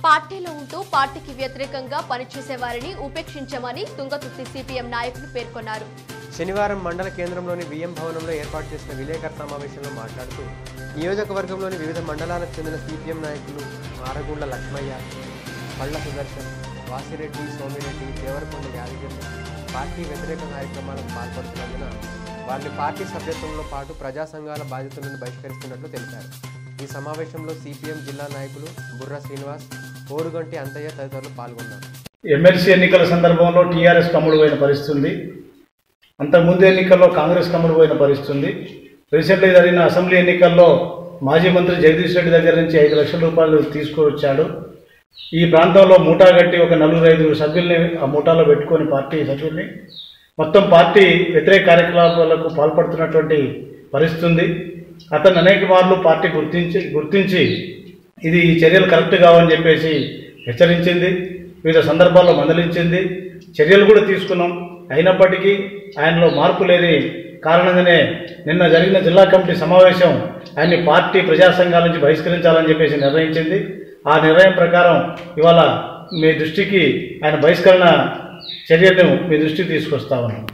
పార్టీలో ఉంటూ పార్టీకి వ్యతిరేకంగా పనిచేసే వారిని ఉపేక్షించమని తుంగతుర్తి సిపిఎం నాయకులు పేర్కొన్నారు శనివారం మండల కేంద్రంలోని విఎం భవనంలో ఏర్పాటు చేసిన విలేకరుల సమావేశంలో మాట్లాడుతూ నియోజకవర్గంలోని వివిధ మండలాలకు చెందిన సిపిఎం నాయకులు ఆరగుండ్ల లక్ష్మయ్య పళ్ళ సుదర్శన్ వాసిరెడ్డి సోమిరెడ్డి దేవరకొండ యాదగిరి పార్టీ వ్యతిరేక కార్యక్రమాలకు పాల్పడుతున్నందున వారిని పార్టీ సభ్యత్వంలో పాటు ప్రజా సంఘాల బాధ్యతలను బహిష్కరిస్తున్నట్లు తెలిపారు ఈ సమావేశంలో సిపిఎం జిల్లా నాయకులు బుర్ర శ్రీనివాస్ ఓరుగంటి అంతయ్య తదితరులు పాల్గొన్నారు ఎమ్మెల్సీ ఎన్నికల సందర్భంలో టీఆర్ఎస్ కమ్ముడు పోయిన పరిస్థితి ఉంది అంతకుముందు ఎన్నికల్లో కాంగ్రెస్ కమ్ముడు పోయిన పరిస్థితి ఉంది రీసెంట్గా జరిగిన అసెంబ్లీ ఎన్నికల్లో మాజీ మంత్రి జగదీష్ రెడ్డి దగ్గర నుంచి ఐదు లక్షల రూపాయలు తీసుకువచ్చాడు ఈ ప్రాంతంలో మూటా కట్టి ఒక నలుగురు ఐదుగురు సభ్యుల్ని ఆ మూటాలో పెట్టుకొని పార్టీ సభ్యుల్ని మొత్తం పార్టీ వ్యతిరేక కార్యకలాపాలకు పాల్పడుతున్నటువంటి పరిస్థితి ఉంది అతను అనేక మార్లు పార్టీ గుర్తించి గుర్తించి ఇది ఈ చర్యలు కరెక్ట్ కావని చెప్పేసి హెచ్చరించింది వివిధ సందర్భాల్లో మందలించింది చర్యలు కూడా తీసుకున్నాం అయినప్పటికీ ఆయనలో మార్పు లేని కారణంగానే నిన్న జరిగిన జిల్లా కమిటీ సమావేశం ఆయన్ని పార్టీ ప్రజా సంఘాల నుంచి బహిష్కరించాలని చెప్పేసి నిర్ణయించింది ఆ నిర్ణయం ప్రకారం ఇవాళ మీ దృష్టికి ఆయన బహిష్కరణ చర్యను మీ దృష్టికి తీసుకొస్తా ఉన్నాం